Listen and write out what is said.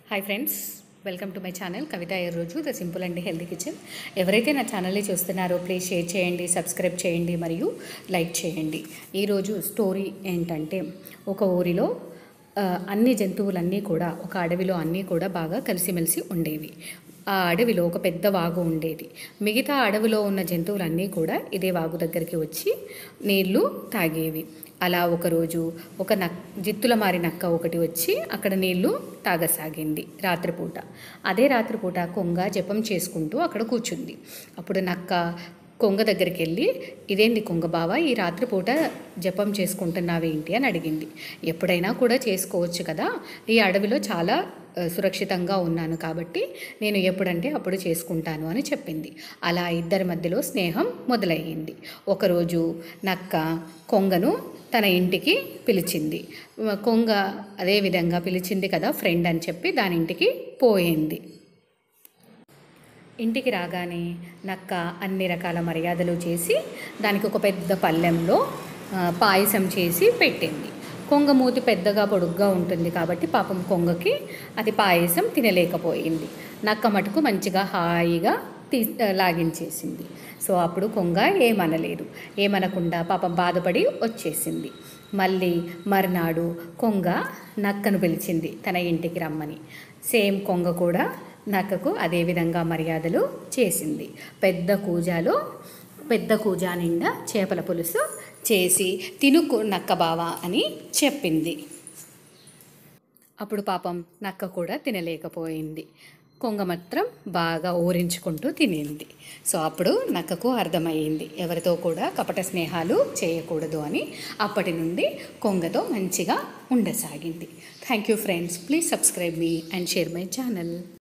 hi friends welcome to my channel Kavitha ఈ రోజు the simple and healthy kitchen ఎవరైతే నా ఛానల్ని చూస్తున్నారో ప్లీజ్ షేర్ చేయండి సబ్స్క్రైబ్ చేయండి మరియు లైక్ చేయండి ఈరోజు స్టోరీ ఏంటంటే ఒక ఊరిలో ఆ, అన్ని జంతువులన్నీ కూడా ఒక అడవిలో అన్నీ కూడా బాగా కలిసిమెలిసి ఉండేవి ఆ అడవిలో ఒక పెద్ద వాగు ఉండేది మిగతా అడవిలో ఉన్న జంతువులన్నీ కూడా ఇదే వాగు దగ్గరికి వచ్చి నీళ్లు తాగేవి అలా ఒకరోజు ఒక నక్ జిత్తుల మారి నక్క ఒకటి వచ్చి అక్కడ నీళ్లు తాగసాగింది రాత్రిపూట అదే రాత్రిపూట కొంగ జపం చేసుకుంటూ అక్కడ కూర్చుంది అప్పుడు నక్క కొంగ దగ్గరికి వెళ్ళి ఇదేంది కొంగ బావ ఈ రాత్రిపూట జపం చేసుకుంటున్నావేంటి అని అడిగింది ఎప్పుడైనా కూడా చేసుకోవచ్చు కదా ఈ అడవిలో చాలా ఆ, సురక్షితంగా ఉన్నాను కాబట్టి నేను ఎప్పుడంటే అప్పుడు చేసుకుంటాను అని చెప్పింది అలా ఇద్దరి మధ్యలో స్నేహం మొదలయ్యింది ఒకరోజు నక్క కొంగను తన ఇంటికి పిలిచింది కొంగ అదే విధంగా పిలిచింది కదా ఫ్రెండ్ అని చెప్పి దాని ఇంటికి పోయింది ఇంటికి రాగానే నక్క అన్ని రకాల మర్యాదలు చేసి దానికి ఒక పెద్ద పళ్ళెంలో ఆ, పాయసం చేసి పెట్టింది కొంగ మూతి పెద్దగా పొడుగ్గా ఉంటుంది కాబట్టి పాపం కొంగకి అది పాయసం తినలేకపోయింది నక్క మటుకు మంచిగా హాయిగా తీ లాగించేసింది సో అప్పుడు కొంగ ఏమనలేదు ఏమనకుండా పాపం బాధపడి వచ్చేసింది మళ్ళీ మర్నాడు కొంగ నక్కను పిలిచింది తన ఇంటికి రమ్మని సేమ్ కొంగ కూడా నక్కకు అదే విధంగా మర్యాదలు చేసింది పెద్ద కూజాలో పెద్ద కూజా నిండా చేపల పులుసు చేసి తినుకు నక్క బావా అని చెప్పింది అప్పుడు పాపం నక్క కూడా తినలేకపోయింది కొంగ మాత్రం బాగా ఊరించుకుంటూ తినింది సో అప్పుడు నక్కకు అర్థమయ్యింది ఎవరితో కూడా కపట స్నేహాలు చేయకూడదు అని అప్పటి నుండి కొంగతో మంచిగా ఉండసాగింది thank you friends please subscribe మీ అండ్ షేర్ మై ఛానల్